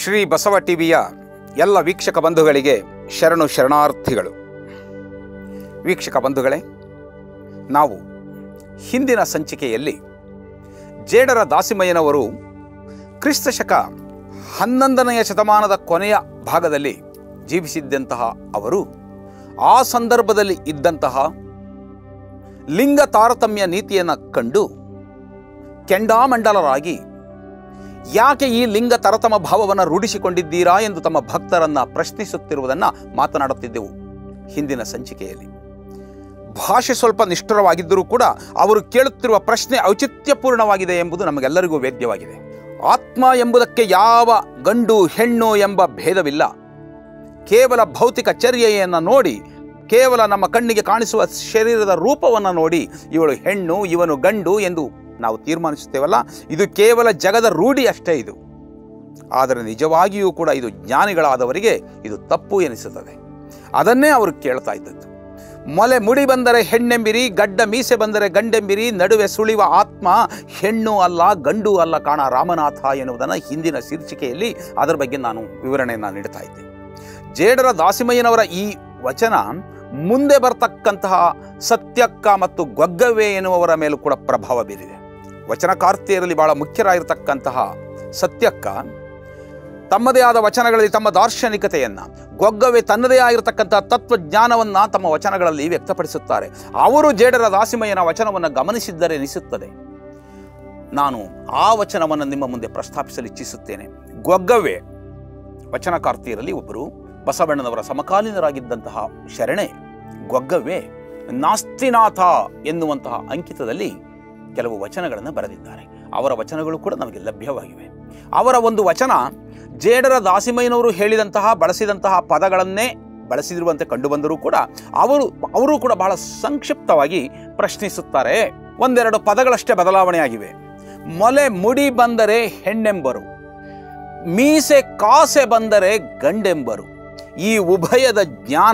ಶ್ರೀ ಬಸವ ಟಿವಿಯ ಎಲ್ಲ ವೀಕ್ಷಕ ಬಂಧುಗಳಿಗೆ ಶರಣು ಶರಣಾರ್ಥಿಗಳು ವೀಕ್ಷಕ ಬಂಧುಗಳೇ ನಾವು ಹಿಂದಿನ ಸಂಚಿಕೆಯಲ್ಲಿ ಜೇಡರ ದಾಸಿಮಯ್ಯನವರು ಕ್ರಿಸ್ತ ಶಕ ಹನ್ನೊಂದನೆಯ ಶತಮಾನದ ಕೊನೆಯ ಭಾಗದಲ್ಲಿ ಜೀವಿಸಿದ್ದಂತಹ ಅವರು ಆ ಸಂದರ್ಭದಲ್ಲಿ ಇದ್ದಂತಹ ಲಿಂಗ ತಾರತಮ್ಯ ನೀತಿಯನ್ನು ಕಂಡು ಕೆಂಡಾಮಂಡಲರಾಗಿ ಯಾಕೆ ಈ ಲಿಂಗ ತರತಮ ಭಾವವನ್ನು ರೂಢಿಸಿಕೊಂಡಿದ್ದೀರಾ ಎಂದು ತಮ್ಮ ಭಕ್ತರನ್ನ ಪ್ರಶ್ನಿಸುತ್ತಿರುವುದನ್ನು ಮಾತನಾಡುತ್ತಿದ್ದೆವು ಹಿಂದಿನ ಸಂಚಿಕೆಯಲ್ಲಿ ಭಾಷೆ ಸ್ವಲ್ಪ ನಿಷ್ಠುರವಾಗಿದ್ದರೂ ಕೂಡ ಅವರು ಕೇಳುತ್ತಿರುವ ಪ್ರಶ್ನೆ ಔಚಿತ್ಯಪೂರ್ಣವಾಗಿದೆ ಎಂಬುದು ನಮಗೆಲ್ಲರಿಗೂ ವೇದ್ಯವಾಗಿದೆ ಆತ್ಮ ಎಂಬುದಕ್ಕೆ ಯಾವ ಗಂಡು ಹೆಣ್ಣು ಎಂಬ ಭೇದವಿಲ್ಲ ಕೇವಲ ಭೌತಿಕ ಚರ್ಯೆಯನ್ನು ನೋಡಿ ಕೇವಲ ನಮ್ಮ ಕಣ್ಣಿಗೆ ಕಾಣಿಸುವ ಶರೀರದ ರೂಪವನ್ನು ನೋಡಿ ಇವಳು ಹೆಣ್ಣು ಇವನು ಗಂಡು ಎಂದು ನಾವು ತೀರ್ಮಾನಿಸುತ್ತೇವಲ್ಲ ಇದು ಕೇವಲ ಜಗದ ರೂಢಿ ಅಷ್ಟೇ ಇದು ಆದರೆ ನಿಜವಾಗಿಯೂ ಕೂಡ ಇದು ಜ್ಞಾನಿಗಳಾದವರಿಗೆ ಇದು ತಪ್ಪು ಎನಿಸುತ್ತದೆ ಅದನ್ನೇ ಅವರು ಕೇಳ್ತಾ ಇದ್ದದ್ದು ಮೊಲೆ ಮುಡಿ ಬಂದರೆ ಹೆಣ್ಣೆಂಬಿರಿ ಗಡ್ಡ ಮೀಸೆ ಬಂದರೆ ಗಂಡೆಂಬಿರಿ ನಡುವೆ ಸುಳಿವ ಆತ್ಮ ಹೆಣ್ಣು ಅಲ್ಲ ಗಂಡು ಅಲ್ಲ ಕಾಣ ರಾಮನಾಥ ಎನ್ನುವುದನ್ನು ಹಿಂದಿನ ಶೀರ್ಷಿಕೆಯಲ್ಲಿ ಅದರ ಬಗ್ಗೆ ನಾನು ವಿವರಣೆಯನ್ನು ನೀಡ್ತಾ ಇದ್ದೆ ಜೇಡರ ದಾಸಿಮಯ್ಯನವರ ಈ ವಚನ ಮುಂದೆ ಬರ್ತಕ್ಕಂತಹ ಸತ್ಯಕ್ಕ ಮತ್ತು ಗೊಗ್ಗವ್ವೆ ಎನ್ನುವವರ ಮೇಲೂ ಕೂಡ ಪ್ರಭಾವ ಬೀರಿದೆ ವಚನಕಾರ್ತಿಯರಲ್ಲಿ ಬಹಳ ಮುಖ್ಯರಾಗಿರ್ತಕ್ಕಂತಹ ಸತ್ಯಕ್ಕ ತಮ್ಮದೇ ಆದ ವಚನಗಳಲ್ಲಿ ತಮ್ಮ ದಾರ್ಶನಿಕತೆಯನ್ನು ಗೊಗ್ಗವೆ ತನ್ನದೇ ಆಗಿರತಕ್ಕಂತಹ ತತ್ವಜ್ಞಾನವನ್ನು ತಮ್ಮ ವಚನಗಳಲ್ಲಿ ವ್ಯಕ್ತಪಡಿಸುತ್ತಾರೆ ಅವರು ಜೇಡರ ದಾಸಿಮಯ್ಯನ ವಚನವನ್ನು ಗಮನಿಸಿದ್ದರೆ ಎನಿಸುತ್ತದೆ ನಾನು ಆ ವಚನವನ್ನು ನಿಮ್ಮ ಮುಂದೆ ಪ್ರಸ್ತಾಪಿಸಲು ಇಚ್ಛಿಸುತ್ತೇನೆ ಗೊಗ್ಗವ್ವೆ ವಚನಕಾರ್ತಿಯರಲ್ಲಿ ಒಬ್ಬರು ಬಸವಣ್ಣನವರ ಸಮಕಾಲೀನರಾಗಿದ್ದಂತಹ ಶರಣೆ ಗೊಗ್ಗವ್ವೆ ನಾಸ್ತಿನಾಥ ಎನ್ನುವಂತಹ ಅಂಕಿತದಲ್ಲಿ ಕೆಲವು ವಚನಗಳನ್ನು ಬರೆದಿದ್ದಾರೆ ಅವರ ವಚನಗಳು ಕೂಡ ನಮಗೆ ಲಭ್ಯವಾಗಿವೆ ಅವರ ಒಂದು ವಚನ ಜೇಡರ ದಾಸಿಮಯ್ಯನವರು ಹೇಳಿದಂತಹ ಬಳಸಿದಂತಹ ಪದಗಳನ್ನೇ ಬಳಸಿರುವಂತೆ ಕಂಡುಬಂದರೂ ಕೂಡ ಅವರು ಅವರು ಕೂಡ ಬಹಳ ಸಂಕ್ಷಿಪ್ತವಾಗಿ ಪ್ರಶ್ನಿಸುತ್ತಾರೆ ಒಂದೆರಡು ಪದಗಳಷ್ಟೇ ಬದಲಾವಣೆಯಾಗಿವೆ ಮೊಲೆ ಮುಡಿ ಬಂದರೆ ಹೆಣ್ಣೆಂಬರು ಮೀಸೆ ಕಾಸೆ ಬಂದರೆ ಗಂಡೆಂಬರು ಈ ಉಭಯದ ಜ್ಞಾನ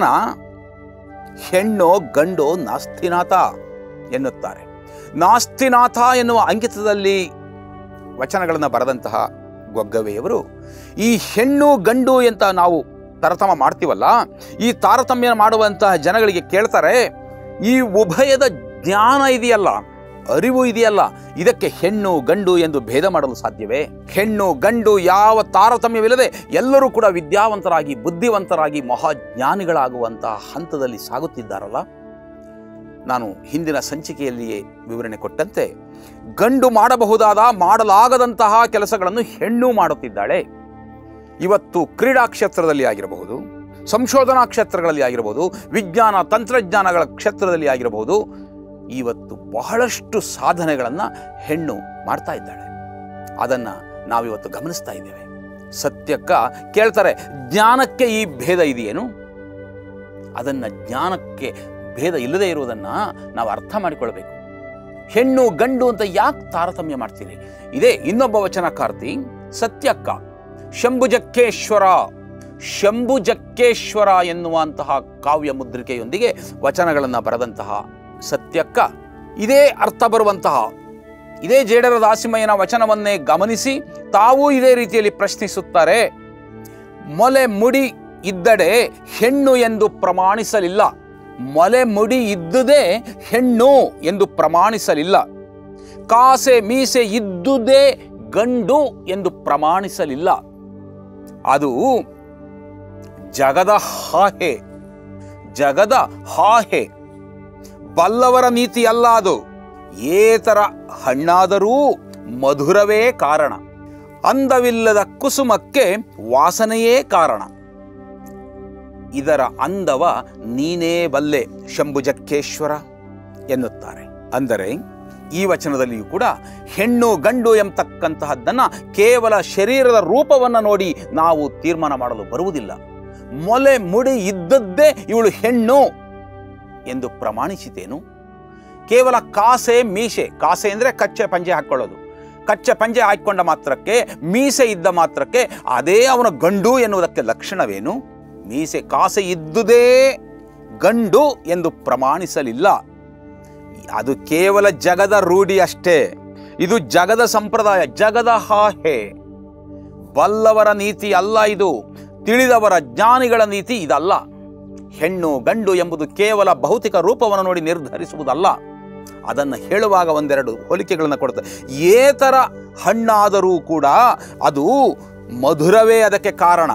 ಹೆಣ್ಣೋ ಗಂಡೋ ನಾಸ್ತಿನಾಥ ಎನ್ನುತ್ತಾರೆ ನಾಸ್ತಿನಾಥ ಎನ್ನುವ ಅಂಕಿತದಲ್ಲಿ ವಚನಗಳನ್ನು ಬರೆದಂತಹ ಗೊಗ್ಗವೆಯವರು ಈ ಹೆಣ್ಣು ಗಂಡು ಅಂತ ನಾವು ತಾರತಮ್ಯ ಮಾಡ್ತೀವಲ್ಲ ಈ ತಾರತಮ್ಯ ಮಾಡುವಂತಹ ಜನಗಳಿಗೆ ಕೇಳ್ತಾರೆ ಈ ಉಭಯದ ಜ್ಞಾನ ಇದೆಯಲ್ಲ ಅರಿವು ಇದೆಯಲ್ಲ ಇದಕ್ಕೆ ಹೆಣ್ಣು ಗಂಡು ಎಂದು ಭೇದ ಮಾಡಲು ಸಾಧ್ಯವೇ ಹೆಣ್ಣು ಗಂಡು ಯಾವ ತಾರತಮ್ಯವಿಲ್ಲದೆ ಎಲ್ಲರೂ ಕೂಡ ವಿದ್ಯಾವಂತರಾಗಿ ಬುದ್ಧಿವಂತರಾಗಿ ಮಹಾಜ್ಞಾನಿಗಳಾಗುವಂತಹ ಹಂತದಲ್ಲಿ ಸಾಗುತ್ತಿದ್ದಾರಲ್ಲ ನಾನು ಹಿಂದಿನ ಸಂಚಿಕೆಯಲ್ಲಿಯೇ ವಿವರಣೆ ಕೊಟ್ಟಂತೆ ಗಂಡು ಮಾಡಬಹುದಾದ ಮಾಡಲಾಗದಂತಹ ಕೆಲಸಗಳನ್ನು ಹೆಣ್ಣು ಮಾಡುತ್ತಿದ್ದಾಳೆ ಇವತ್ತು ಕ್ರೀಡಾ ಕ್ಷೇತ್ರದಲ್ಲಿ ಆಗಿರಬಹುದು ಸಂಶೋಧನಾ ಕ್ಷೇತ್ರಗಳಲ್ಲಿ ಆಗಿರಬಹುದು ವಿಜ್ಞಾನ ತಂತ್ರಜ್ಞಾನಗಳ ಕ್ಷೇತ್ರದಲ್ಲಿ ಆಗಿರಬಹುದು ಇವತ್ತು ಬಹಳಷ್ಟು ಸಾಧನೆಗಳನ್ನು ಹೆಣ್ಣು ಮಾಡ್ತಾ ಇದ್ದಾಳೆ ಅದನ್ನು ನಾವಿವತ್ತು ಗಮನಿಸ್ತಾ ಇದ್ದೇವೆ ಸತ್ಯಕ್ಕ ಕೇಳ್ತಾರೆ ಜ್ಞಾನಕ್ಕೆ ಈ ಭೇದ ಇದೆಯೇನು ಅದನ್ನು ಜ್ಞಾನಕ್ಕೆ ಭೇದ ಇಲ್ಲದೆ ಇರುವುದನ್ನು ನಾವು ಅರ್ಥ ಮಾಡಿಕೊಳ್ಬೇಕು ಹೆಣ್ಣು ಗಂಡು ಅಂತ ಯಾಕೆ ತಾರತಮ್ಯ ಮಾಡ್ತೀರಿ ಇದೇ ಇನ್ನೊಬ್ಬ ವಚನಕಾರ್ತಿ ಸತ್ಯಕ್ಕ ಶಂಭುಜಕ್ಕೇಶ್ವರ ಶಂಭುಜಕ್ಕೇಶ್ವರ ಎನ್ನುವಂತಹ ಕಾವ್ಯ ಮುದ್ರಿಕೆಯೊಂದಿಗೆ ವಚನಗಳನ್ನು ಬರೆದಂತಹ ಸತ್ಯಕ್ಕ ಇದೇ ಅರ್ಥ ಬರುವಂತಹ ಇದೇ ಜೇಡರ ದಾಸಿಮಯ್ಯನ ವಚನವನ್ನೇ ಗಮನಿಸಿ ತಾವೂ ಇದೇ ರೀತಿಯಲ್ಲಿ ಪ್ರಶ್ನಿಸುತ್ತಾರೆ ಮೊಲೆ ಮುಡಿ ಇದ್ದಡೆ ಹೆಣ್ಣು ಎಂದು ಪ್ರಮಾಣಿಸಲಿಲ್ಲ ಮೊಲೆ ಮುಡಿ ಇದ್ದುದೇ ಹೆಣ್ಣು ಎಂದು ಪ್ರಮಾಣಿಸಲಿಲ್ಲ ಕಾಸೆ ಮೀಸೆ ಇದ್ದುದೇ ಗಂಡು ಎಂದು ಪ್ರಮಾಣಿಸಲಿಲ್ಲ ಅದು ಜಗದ ಹಾಹೆ ಜಗದ ಹಾಹೆ ಬಲ್ಲವರ ನೀತಿ ಅಲ್ಲ ಅದು ಏತರ ಹಣ್ಣಾದರೂ ಮಧುರವೇ ಕಾರಣ ಅಂದವಿಲ್ಲದ ಕುಸುಮಕ್ಕೆ ವಾಸನೆಯೇ ಕಾರಣ ಇದರ ಅಂದವ ನೀನೇ ಬಲ್ಲೆ ಶಂಭುಜಕ್ಕೇಶ್ವರ ಎನ್ನುತ್ತಾರೆ ಅಂದರೆ ಈ ವಚನದಲ್ಲಿಯೂ ಕೂಡ ಹೆಣ್ಣು ಗಂಡು ಎಂಬತಕ್ಕಂತಹದ್ದನ್ನ ಕೇವಲ ಶರೀರದ ರೂಪವನ್ನು ನೋಡಿ ನಾವು ತೀರ್ಮಾನ ಮಾಡಲು ಬರುವುದಿಲ್ಲ ಮೊಲೆ ಮುಡಿ ಇದ್ದದ್ದೇ ಇವಳು ಹೆಣ್ಣು ಎಂದು ಪ್ರಮಾಣಿಸಿತೇನು ಕೇವಲ ಕಾಸೆ ಮೀಸೆ ಕಾಸೆ ಅಂದರೆ ಕಚ್ಚೆ ಪಂಜೆ ಹಾಕ್ಕೊಳ್ಳೋದು ಕಚ್ಚೆ ಪಂಜೆ ಹಾಕಿಕೊಂಡ ಮಾತ್ರಕ್ಕೆ ಮೀಸೆ ಇದ್ದ ಮಾತ್ರಕ್ಕೆ ಅದೇ ಅವನ ಗಂಡು ಎನ್ನುವುದಕ್ಕೆ ಲಕ್ಷಣವೇನು ಮೀಸೆ ಕಾಸೆ ಇದ್ದುದೇ ಗಂಡು ಎಂದು ಪ್ರಮಾಣಿಸಲಿಲ್ಲ ಅದು ಕೇವಲ ಜಗದ ರೂಢಿ ಅಷ್ಟೇ ಇದು ಜಗದ ಸಂಪ್ರದಾಯ ಜಗದ ಹಾಹೆ ಬಲ್ಲವರ ನೀತಿ ಅಲ್ಲ ಇದು ತಿಳಿದವರ ಜ್ಞಾನಿಗಳ ನೀತಿ ಇದಲ್ಲ ಹೆಣ್ಣು ಗಂಡು ಎಂಬುದು ಕೇವಲ ಭೌತಿಕ ರೂಪವನ್ನು ನೋಡಿ ನಿರ್ಧರಿಸುವುದಲ್ಲ ಅದನ್ನು ಹೇಳುವಾಗ ಒಂದೆರಡು ಹೋಲಿಕೆಗಳನ್ನು ಕೊಡುತ್ತೆ ಏತರ ಹಣ್ಣಾದರೂ ಕೂಡ ಅದು ಮಧುರವೇ ಅದಕ್ಕೆ ಕಾರಣ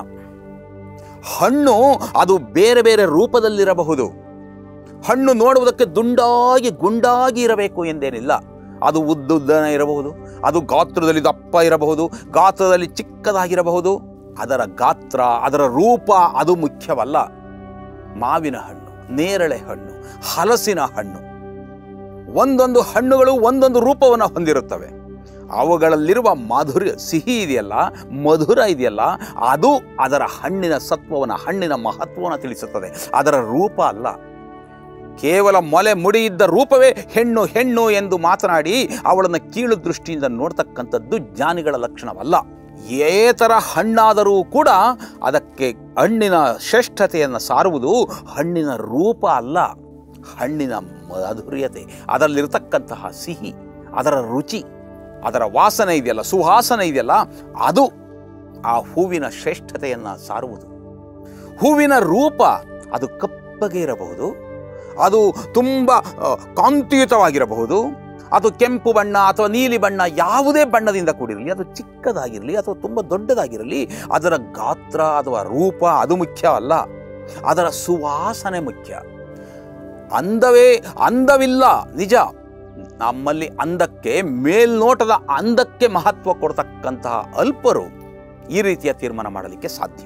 ಹಣ್ಣು ಅದು ಬೇರೆ ಬೇರೆ ರೂಪದಲ್ಲಿರಬಹುದು ಹಣ್ಣು ನೋಡುವುದಕ್ಕೆ ದುಂಡಾಗಿ ಗುಂಡಾಗಿ ಇರಬೇಕು ಎಂದೇನಿಲ್ಲ ಅದು ಉದ್ದುದ್ದನ ಇರಬಹುದು ಅದು ಗಾತ್ರದಲ್ಲಿ ದಪ್ಪ ಇರಬಹುದು ಗಾತ್ರದಲ್ಲಿ ಚಿಕ್ಕದಾಗಿರಬಹುದು ಅದರ ಗಾತ್ರ ಅದರ ರೂಪ ಅದು ಮುಖ್ಯವಲ್ಲ ಮಾವಿನ ಹಣ್ಣು ನೇರಳೆ ಹಣ್ಣು ಹಲಸಿನ ಹಣ್ಣು ಒಂದೊಂದು ಹಣ್ಣುಗಳು ಒಂದೊಂದು ರೂಪವನ್ನು ಹೊಂದಿರುತ್ತವೆ ಅವುಗಳಲ್ಲಿರುವ ಮಾಧುರ್ಯ ಸಿಹಿ ಇದೆಯಲ್ಲ ಮಧುರ ಇದೆಯಲ್ಲ ಅದು ಅದರ ಹಣ್ಣಿನ ಸತ್ವವನ್ನು ಹಣ್ಣಿನ ಮಹತ್ವವನ್ನು ತಿಳಿಸುತ್ತದೆ ಅದರ ರೂಪ ಅಲ್ಲ ಕೇವಲ ಮೊಲೆ ಮುಡಿಯಿದ್ದ ರೂಪವೇ ಹೆಣ್ಣು ಹೆಣ್ಣು ಎಂದು ಮಾತನಾಡಿ ಅವಳನ್ನು ಕೀಳು ದೃಷ್ಟಿಯಿಂದ ನೋಡ್ತಕ್ಕಂಥದ್ದು ಜ್ಞಾನಿಗಳ ಲಕ್ಷಣವಲ್ಲ ಏತರ ಹಣ್ಣಾದರೂ ಕೂಡ ಅದಕ್ಕೆ ಹಣ್ಣಿನ ಶ್ರೇಷ್ಠತೆಯನ್ನು ಸಾರುವುದು ಹಣ್ಣಿನ ರೂಪ ಅಲ್ಲ ಹಣ್ಣಿನ ಮಾಧುರ್ಯತೆ ಅದರಲ್ಲಿರತಕ್ಕಂತಹ ಸಿಹಿ ಅದರ ರುಚಿ ಅದರ ವಾಸನೆ ಇದೆಯಲ್ಲ ಸುವಾಸನೆ ಇದೆಯಲ್ಲ ಅದು ಆ ಹೂವಿನ ಶ್ರೇಷ್ಠತೆಯನ್ನು ಸಾರುವುದು ಹೂವಿನ ರೂಪ ಅದು ಕಪ್ಪಗೆ ಇರಬಹುದು ಅದು ತುಂಬ ಆ, ಕಾಂತಿಯುತವಾಗಿರಬಹುದು ಅದು ಕೆಂಪು ಬಣ್ಣ ಅಥವಾ ನೀಲಿ ಬಣ್ಣ ಯಾವುದೇ ಬಣ್ಣದಿಂದ ಕೂಡಿರಲಿ ಅದು ಚಿಕ್ಕದಾಗಿರಲಿ ಅಥವಾ ತುಂಬ ದೊಡ್ಡದಾಗಿರಲಿ ಅದರ ಗಾತ್ರ ಅಥವಾ ರೂಪ ಅದು ಮುಖ್ಯ ಅಲ್ಲ ಅದರ ಸುವಾಸನೆ ಮುಖ್ಯ ಅಂದವೇ ಅಂದವಿಲ್ಲ ನಿಜ ನಮ್ಮಲ್ಲಿ ಅಂದಕ್ಕೆ ಮೇಲ್ನೋಟದ ಅಂದಕ್ಕೆ ಮಹತ್ವ ಕೊಡ್ತಕ್ಕಂತಹ ಅಲ್ಪರು ಈ ರೀತಿಯ ತೀರ್ಮಾನ ಮಾಡಲಿಕ್ಕೆ ಸಾಧ್ಯ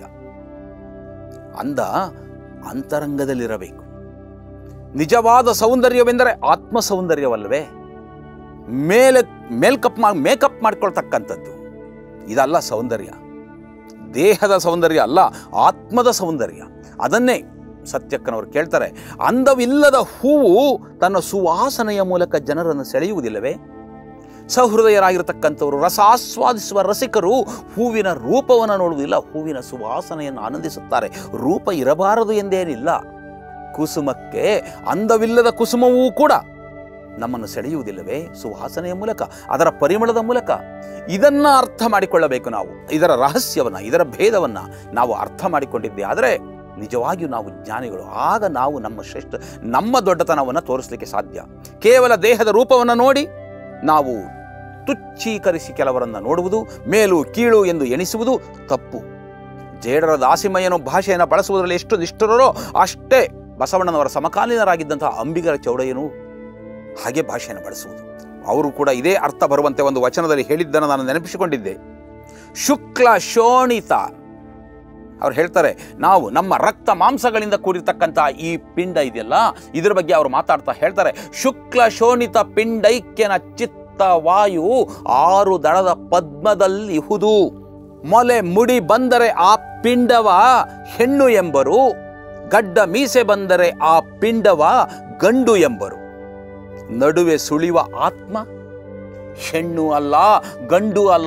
ಅಂದ ಅಂತರಂಗದಲ್ಲಿರಬೇಕು ನಿಜವಾದ ಸೌಂದರ್ಯವೆಂದರೆ ಆತ್ಮ ಸೌಂದರ್ಯವಲ್ಲವೇ ಮೇಲೆ ಮೇಲ್ಕಪ್ ಮಾ ಮೇಕಪ್ ಮಾಡ್ಕೊಳ್ತಕ್ಕಂಥದ್ದು ಇದಲ್ಲ ಸೌಂದರ್ಯ ದೇಹದ ಸೌಂದರ್ಯ ಅಲ್ಲ ಆತ್ಮದ ಸೌಂದರ್ಯ ಅದನ್ನೇ ಸತ್ಯಕ್ಕನವರು ಕೇಳ್ತಾರೆ ಅಂದವಿಲ್ಲದ ಹೂವು ತನ್ನ ಸುವಾಸನೆಯ ಮೂಲಕ ಜನರನ್ನು ಸೆಳೆಯುವುದಿಲ್ಲವೇ ಸಹೃದಯರಾಗಿರ್ತಕ್ಕಂಥವರು ರಸ ಆಸ್ವಾದಿಸುವ ರಸಿಕರು ಹೂವಿನ ರೂಪವನ್ನು ನೋಡುವುದಿಲ್ಲ ಹೂವಿನ ಸುವಾಸನೆಯನ್ನು ಆನಂದಿಸುತ್ತಾರೆ ರೂಪ ಇರಬಾರದು ಎಂದೇನಿಲ್ಲ ಕುಸುಮಕ್ಕೆ ಅಂದವಿಲ್ಲದ ಕುಸುಮವೂ ಕೂಡ ನಮ್ಮನ್ನು ಸೆಳೆಯುವುದಿಲ್ಲವೇ ಸುವಾಸನೆಯ ಮೂಲಕ ಅದರ ಪರಿಮಳದ ಮೂಲಕ ಇದನ್ನ ಅರ್ಥ ಮಾಡಿಕೊಳ್ಳಬೇಕು ನಾವು ಇದರ ರಹಸ್ಯವನ್ನ ಇದರ ಭೇದವನ್ನ ನಾವು ಅರ್ಥ ಮಾಡಿಕೊಂಡಿದ್ದೆ ಆದರೆ ನಿಜವಾಗಿಯೂ ನಾವು ಜ್ಞಾನಿಗಳು ಆಗ ನಾವು ನಮ್ಮ ಶ್ರೇಷ್ಠ ನಮ್ಮ ದೊಡ್ಡತನವನ್ನು ತೋರಿಸಲಿಕ್ಕೆ ಸಾಧ್ಯ ಕೇವಲ ದೇಹದ ರೂಪವನ್ನು ನೋಡಿ ನಾವು ತುಚ್ಛೀಕರಿಸಿ ಕೆಲವರನ್ನು ನೋಡುವುದು ಮೇಲು ಕೀಳು ಎಂದು ಎಣಿಸುವುದು ತಪ್ಪು ಜೇಡರ ದಾಸಿಮಯ್ಯನು ಭಾಷೆಯನ್ನು ಬಳಸುವುದರಲ್ಲಿ ಎಷ್ಟು ನಿಷ್ಠುರರೋ ಅಷ್ಟೇ ಬಸವಣ್ಣನವರ ಸಮಕಾಲೀನರಾಗಿದ್ದಂತಹ ಅಂಬಿಗರ ಚೌಡಯ್ಯನು ಹಾಗೆ ಭಾಷೆಯನ್ನು ಬಳಸುವುದು ಅವರು ಕೂಡ ಇದೇ ಅರ್ಥ ಬರುವಂತೆ ಒಂದು ವಚನದಲ್ಲಿ ಹೇಳಿದ್ದನ್ನು ನಾನು ನೆನಪಿಸಿಕೊಂಡಿದ್ದೆ ಶುಕ್ಲ ಶೋಣಿತ ಅವ್ರು ಹೇಳ್ತಾರೆ ನಾವು ನಮ್ಮ ರಕ್ತ ಮಾಂಸಗಳಿಂದ ಕೂಡಿರ್ತಕ್ಕಂಥ ಈ ಪಿಂಡ ಇದೆಯಲ್ಲ ಇದ್ರ ಬಗ್ಗೆ ಅವರು ಮಾತಾಡ್ತಾ ಹೇಳ್ತಾರೆ ಶುಕ್ಲ ಶೋಣಿತ ಪಿಂಡೈಕ್ಯನ ಚಿತ್ತ ವಾಯು ಆರು ದಳದ ಪದ್ಮದಲ್ಲಿ ಹುದು ಮೊಲೆ ಮುಡಿ ಬಂದರೆ ಆ ಪಿಂಡವ ಹೆಣ್ಣು ಎಂಬರು ಗಡ್ಡ ಮೀಸೆ ಬಂದರೆ ಆ ಪಿಂಡವ ಗಂಡು ಎಂಬರು ನಡುವೆ ಸುಳಿವ ಆತ್ಮ ಹೆಣ್ಣು ಅಲ್ಲ ಗಂಡು ಅಲ್ಲ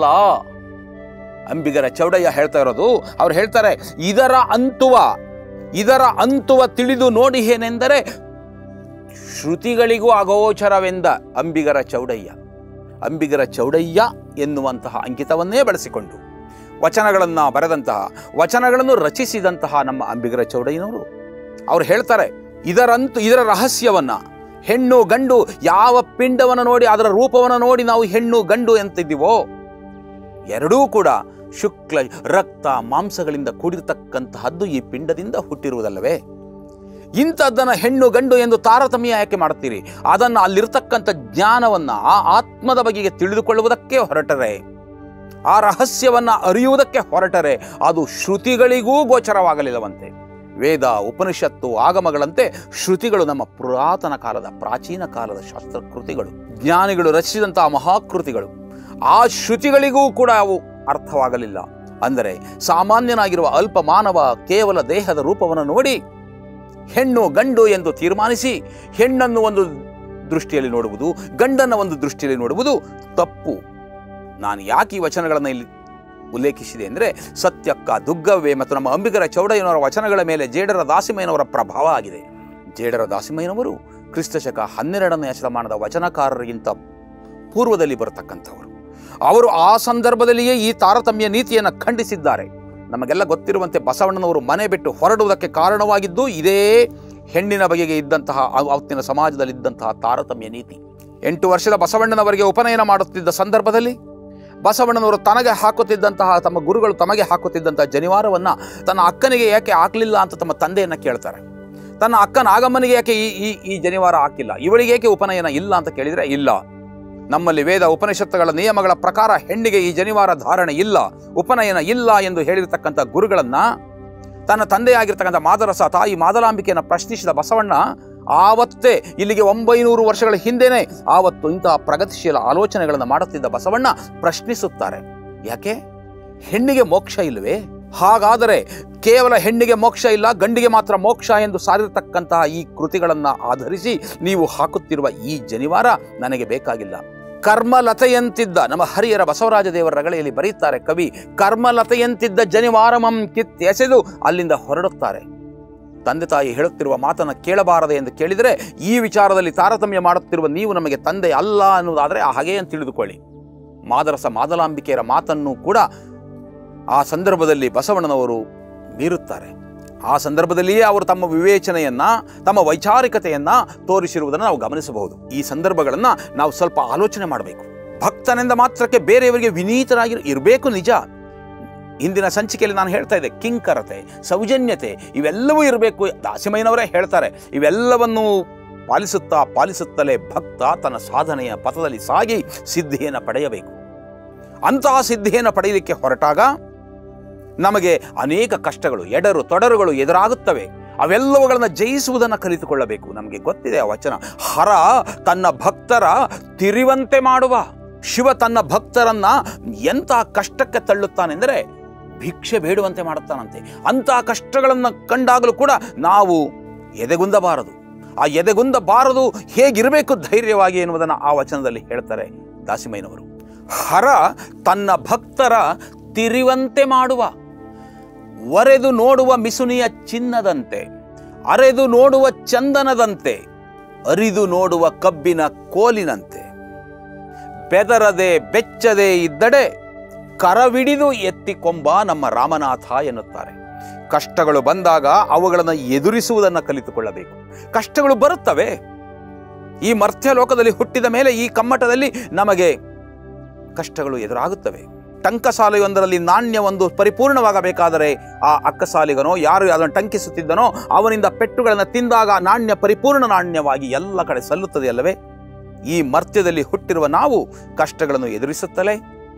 ಅಂಬಿಗರ ಚೌಡಯ್ಯ ಹೇಳ್ತಾ ಇರೋದು ಅವ್ರು ಹೇಳ್ತಾರೆ ಇದರ ಅಂತುವ ಇದರ ಅಂತುವ ತಿಳಿದು ನೋಡಿ ಏನೆಂದರೆ ಶ್ರುತಿಗಳಿಗೂ ಅಗೋಚರವೆಂದ ಅಂಬಿಗರ ಚೌಡಯ್ಯ ಅಂಬಿಗರ ಚೌಡಯ್ಯ ಎನ್ನುವಂತಹ ಅಂಕಿತವನ್ನೇ ಬಳಸಿಕೊಂಡು ವಚನಗಳನ್ನು ಬರೆದಂತಹ ವಚನಗಳನ್ನು ರಚಿಸಿದಂತಹ ನಮ್ಮ ಅಂಬಿಗರ ಚೌಡಯ್ಯನವರು ಅವ್ರು ಹೇಳ್ತಾರೆ ಇದರಂತೂ ಇದರ ರಹಸ್ಯವನ್ನ ಹೆಣ್ಣು ಗಂಡು ಯಾವ ಪಿಂಡವನ್ನು ನೋಡಿ ಅದರ ರೂಪವನ್ನು ನೋಡಿ ನಾವು ಹೆಣ್ಣು ಗಂಡು ಅಂತಿದ್ದೀವೋ ಎರಡೂ ಕೂಡ ಶುಕ್ಲ ರಕ್ತ ಮಾಂಸಗಳಿಂದ ಕೂಡಿರ್ತಕ್ಕಂತಹದ್ದು ಈ ಪಿಂಡದಿಂದ ಹುಟ್ಟಿರುವುದಲ್ಲವೇ ಇಂಥದ್ದನ್ನು ಹೆಣ್ಣು ಗಂಡು ಎಂದು ತಾರತಮ್ಯ ಯಾಕೆ ಮಾಡ್ತೀರಿ ಅದನ್ನು ಅಲ್ಲಿರ್ತಕ್ಕಂಥ ಜ್ಞಾನವನ್ನ ಆ ಆತ್ಮದ ಬಗೆಗೆ ತಿಳಿದುಕೊಳ್ಳುವುದಕ್ಕೆ ಹೊರಟರೆ ಆ ರಹಸ್ಯವನ್ನ ಅರಿಯುವುದಕ್ಕೆ ಹೊರಟರೆ ಅದು ಶ್ರುತಿಗಳಿಗೂ ಗೋಚರವಾಗಲಿಲ್ಲವಂತೆ ವೇದ ಉಪನಿಷತ್ತು ಆಗಮಗಳಂತೆ ಶ್ರುತಿಗಳು ನಮ್ಮ ಪುರಾತನ ಕಾಲದ ಪ್ರಾಚೀನ ಕಾಲದ ಶಾಸ್ತ್ರಕೃತಿಗಳು ಜ್ಞಾನಿಗಳು ರಚಿಸಿದಂತಹ ಮಹಾಕೃತಿಗಳು ಆ ಶ್ರುತಿಗಳಿಗೂ ಕೂಡ ಅವು ಅರ್ಥವಾಗಲಿಲ್ಲ ಅಂದರೆ ಸಾಮಾನ್ಯನಾಗಿರುವ ಅಲ್ಪ ಮಾನವ ಕೇವಲ ದೇಹದ ರೂಪವನ್ನು ನೋಡಿ ಹೆಣ್ಣು ಗಂಡು ಎಂದು ತೀರ್ಮಾನಿಸಿ ಹೆಣ್ಣನ್ನು ಒಂದು ದೃಷ್ಟಿಯಲ್ಲಿ ನೋಡುವುದು ಗಂಡನ್ನು ಒಂದು ದೃಷ್ಟಿಯಲ್ಲಿ ನೋಡುವುದು ತಪ್ಪು ನಾನು ಯಾಕೆ ಈ ವಚನಗಳನ್ನು ಇಲ್ಲಿ ಉಲ್ಲೇಖಿಸಿದೆ ಅಂದರೆ ಸತ್ಯಕ್ಕ ದುಗ್ಗವ್ವೆ ಮತ್ತು ನಮ್ಮ ಅಂಬಿಗರ ಚೌಡಯ್ಯನವರ ವಚನಗಳ ಮೇಲೆ ಜೇಡರ ದಾಸಿಮಯ್ಯನವರ ಪ್ರಭಾವ ಆಗಿದೆ ಜೇಡರ ದಾಸಿಮಯ್ಯನವರು ಕ್ರಿಸ್ತಶಕ ಹನ್ನೆರಡನೆಯ ಶತಮಾನದ ವಚನಕಾರರಿಗಿಂತ ಪೂರ್ವದಲ್ಲಿ ಬರತಕ್ಕಂಥವರು ಅವರು ಆ ಸಂದರ್ಭದಲ್ಲಿಯೇ ಈ ತಾರತಮ್ಯ ನೀತಿಯನ್ನು ಖಂಡಿಸಿದ್ದಾರೆ ನಮಗೆಲ್ಲ ಗೊತ್ತಿರುವಂತೆ ಬಸವಣ್ಣನವರು ಮನೆ ಬಿಟ್ಟು ಹೊರಡುವುದಕ್ಕೆ ಕಾರಣವಾಗಿದ್ದು ಇದೇ ಹೆಣ್ಣಿನ ಬಗೆಗೆ ಇದ್ದಂತಹ ಆ- ಅವತ್ತಿನ ಸಮಾಜದಲ್ಲಿದ್ದಂತಹ ತಾರತಮ್ಯ ನೀತಿ ಎಂಟು ವರ್ಷದ ಬಸವಣ್ಣನವರಿಗೆ ಉಪನಯನ ಮಾಡುತ್ತಿದ್ದ ಸಂದರ್ಭದಲ್ಲಿ ಬಸವಣ್ಣನವರು ತನಗೆ ಹಾಕುತ್ತಿದ್ದಂತಹ ತಮ್ಮ ಗುರುಗಳು ತಮಗೆ ಹಾಕುತ್ತಿದ್ದಂತಹ ಜನಿವಾರವನ್ನು ತನ್ನ ಅಕ್ಕನಿಗೆ ಯಾಕೆ ಹಾಕಲಿಲ್ಲ ಅಂತ ತಮ್ಮ ತಂದೆಯನ್ನು ಕೇಳ್ತಾರೆ ತನ್ನ ಅಕ್ಕನ ಆಗಮ್ಮನಿಗೆ ಯಾಕೆ ಈ ಈ ಈ ಜನಿವಾರ ಹಾಕಿಲ್ಲ ಇವಳಿಗೆ ಏಕೆ ಉಪನಯನ ಇಲ್ಲ ಅಂತ ಕೇಳಿದರೆ ಇಲ್ಲ ನಮ್ಮಲ್ಲಿ ವೇದ ಉಪನಿಷತ್ತುಗಳ ನಿಯಮಗಳ ಪ್ರಕಾರ ಹೆಣ್ಣಿಗೆ ಈ ಜನಿವಾರ ಧಾರಣೆ ಇಲ್ಲ ಉಪನಯನ ಇಲ್ಲ ಎಂದು ಹೇಳಿರ್ತಕ್ಕಂಥ ಗುರುಗಳನ್ನ ತನ್ನ ತಂದೆಯಾಗಿರ್ತಕ್ಕಂಥ ಮಾದರಸ ತಾಯಿ ಮಾದಲಾಂಬಿಕೆಯನ್ನು ಪ್ರಶ್ನಿಸಿದ ಬಸವಣ್ಣ ಆವತ್ತೇ ಇಲ್ಲಿಗೆ ಒಂಬೈನೂರು ವರ್ಷಗಳ ಹಿಂದೆನೇ ಆವತ್ತು ಇಂತಹ ಪ್ರಗತಿಶೀಲ ಆಲೋಚನೆಗಳನ್ನು ಮಾಡುತ್ತಿದ್ದ ಬಸವಣ್ಣ ಪ್ರಶ್ನಿಸುತ್ತಾರೆ ಯಾಕೆ ಹೆಣ್ಣಿಗೆ ಮೋಕ್ಷ ಇಲ್ಲವೇ ಹಾಗಾದರೆ ಕೇವಲ ಹೆಣ್ಣಿಗೆ ಮೋಕ್ಷ ಇಲ್ಲ ಗಂಡಿಗೆ ಮಾತ್ರ ಮೋಕ್ಷ ಎಂದು ಸಾರಿರತಕ್ಕಂತಹ ಈ ಕೃತಿಗಳನ್ನು ಆಧರಿಸಿ ನೀವು ಹಾಕುತ್ತಿರುವ ಈ ಜನಿವಾರ ನನಗೆ ಬೇಕಾಗಿಲ್ಲ ಕರ್ಮಲತೆಯಂತಿದ್ದ ನಮ್ಮ ಹರಿಯರ ಬಸವರಾಜ ದೇವರ ರಗಳೆಯಲ್ಲಿ ಬರೆಯುತ್ತಾರೆ ಕವಿ ಕರ್ಮಲತೆಯಂತಿದ್ದ ಜನಿವಾರಮಂ ಕಿತ್ತೆಸೆದು ಅಲ್ಲಿಂದ ಹೊರಡುತ್ತಾರೆ ತಂದೆ ತಾಯಿ ಹೇಳುತ್ತಿರುವ ಮಾತನ್ನು ಕೇಳಬಾರದೆ ಎಂದು ಕೇಳಿದರೆ ಈ ವಿಚಾರದಲ್ಲಿ ತಾರತಮ್ಯ ಮಾಡುತ್ತಿರುವ ನೀವು ನಮಗೆ ತಂದೆ ಅಲ್ಲ ಅನ್ನುವುದಾದರೆ ಹಾಗೆ ಅಂತ ತಿಳಿದುಕೊಳ್ಳಿ ಮಾದರಸ ಮಾದಲಾಂಬಿಕೆಯರ ಮಾತನ್ನು ಕೂಡ ಆ ಸಂದರ್ಭದಲ್ಲಿ ಬಸವಣ್ಣನವರು ಮೀರುತ್ತಾರೆ ಆ ಸಂದರ್ಭದಲ್ಲಿಯೇ ಅವರು ತಮ್ಮ ವಿವೇಚನೆಯನ್ನ ತಮ್ಮ ವೈಚಾರಿಕತೆಯನ್ನ ತೋರಿಸಿರುವುದನ್ನು ನಾವು ಗಮನಿಸಬಹುದು ಈ ಸಂದರ್ಭಗಳನ್ನು ನಾವು ಸ್ವಲ್ಪ ಆಲೋಚನೆ ಮಾಡಬೇಕು ಭಕ್ತನೆಂದ ಮಾತ್ರಕ್ಕೆ ಬೇರೆಯವರಿಗೆ ವಿನೀತರಾಗಿ ಇರಬೇಕು ನಿಜ ಇಂದಿನ ಸಂಚಿಕೆಯಲ್ಲಿ ನಾನು ಹೇಳ್ತಾ ಇದ್ದೆ ಕಿಂಕರತೆ ಸೌಜನ್ಯತೆ ಇವೆಲ್ಲವೂ ಇರಬೇಕು ದಾಸಿಮಯ್ಯನವರೇ ಹೇಳ್ತಾರೆ ಇವೆಲ್ಲವನ್ನು ಪಾಲಿಸುತ್ತಾ ಪಾಲಿಸುತ್ತಲೇ ಭಕ್ತ ತನ್ನ ಸಾಧನೆಯ ಪಥದಲ್ಲಿ ಸಾಗಿ ಸಿದ್ಧಿಯನ್ನು ಪಡೆಯಬೇಕು ಅಂತಹ ಸಿದ್ಧಿಯನ್ನು ಪಡೆಯಲಿಕ್ಕೆ ಹೊರಟಾಗ ನಮಗೆ ಅನೇಕ ಕಷ್ಟಗಳು ಎಡರು ತೊಡರುಗಳು ಎದುರಾಗುತ್ತವೆ ಅವೆಲ್ಲವುಗಳನ್ನು ಜಯಿಸುವುದನ್ನು ಕಲಿತುಕೊಳ್ಳಬೇಕು ನಮಗೆ ಗೊತ್ತಿದೆ ಆ ವಚನ ಹರ ತನ್ನ ಭಕ್ತರ ತಿರುವಂತೆ ಮಾಡುವ ಶಿವ ತನ್ನ ಭಕ್ತರನ್ನ ಎಂಥ ಕಷ್ಟಕ್ಕೆ ತಳ್ಳುತ್ತಾನೆಂದರೆ ಭಿಕ್ಷೆ ಬೇಡುವಂತೆ ಮಾಡುತ್ತಾನಂತೆ ಅಂತಹ ಕಷ್ಟಗಳನ್ನು ಕಂಡಾಗಲೂ ಕೂಡ ನಾವು ಎದೆಗುಂದಬಾರದು ಆ ಎದೆಗುಂದಬಾರದು ಹೇಗಿರಬೇಕು ಧೈರ್ಯವಾಗಿ ಎನ್ನುವುದನ್ನು ಆ ವಚನದಲ್ಲಿ ಹೇಳ್ತಾರೆ ದಾಸಿಮಯ್ಯನವರು ಹರ ತನ್ನ ಭಕ್ತರ ತಿರುವಂತೆ ಮಾಡುವ ಒರೆದು ನೋಡುವ ಮಿಸುನಿಯ ಚಿನ್ನದಂತೆ ಅರೆದು ನೋಡುವ ಚಂದನದಂತೆ ಅರಿದು ನೋಡುವ ಕಬ್ಬಿನ ಕೋಲಿನಂತೆ ಬೆದರದೆ ಬೆಚ್ಚದೆ ಇದ್ದಡೆ ಕರವಿಡಿದು ಎತ್ತಿಕೊಂಬ ನಮ್ಮ ರಾಮನಾಥ ಎನ್ನುತ್ತಾರೆ ಕಷ್ಟಗಳು ಬಂದಾಗ ಅವುಗಳನ್ನು ಎದುರಿಸುವುದನ್ನು ಕಲಿತುಕೊಳ್ಳಬೇಕು ಕಷ್ಟಗಳು ಬರುತ್ತವೆ ಈ ಮರ್ತ್ಯ ಲೋಕದಲ್ಲಿ ಹುಟ್ಟಿದ ಮೇಲೆ ಈ ಕಮ್ಮಟದಲ್ಲಿ ನಮಗೆ ಕಷ್ಟಗಳು ಎದುರಾಗುತ್ತವೆ ಟಂಕಸಾಲೆಯೊಂದರಲ್ಲಿ ನಾಣ್ಯ ಒಂದು ಪರಿಪೂರ್ಣವಾಗಬೇಕಾದರೆ ಆ ಅಕ್ಕಸಾಲಿಗನೋ ಯಾರು ಅದನ್ನು ಟಂಕಿಸುತ್ತಿದ್ದನೋ ಅವನಿಂದ ಪೆಟ್ಟುಗಳನ್ನು ತಿಂದಾಗ ಆ ನಾಣ್ಯ ಪರಿಪೂರ್ಣ ನಾಣ್ಯವಾಗಿ ಎಲ್ಲ ಕಡೆ ಸಲ್ಲುತ್ತದೆ ಅಲ್ಲವೇ ಈ ಮರ್ತ್ಯದಲ್ಲಿ ಹುಟ್ಟಿರುವ ನಾವು ಕಷ್ಟಗಳನ್ನು ಎದುರಿಸುತ್ತಲೇ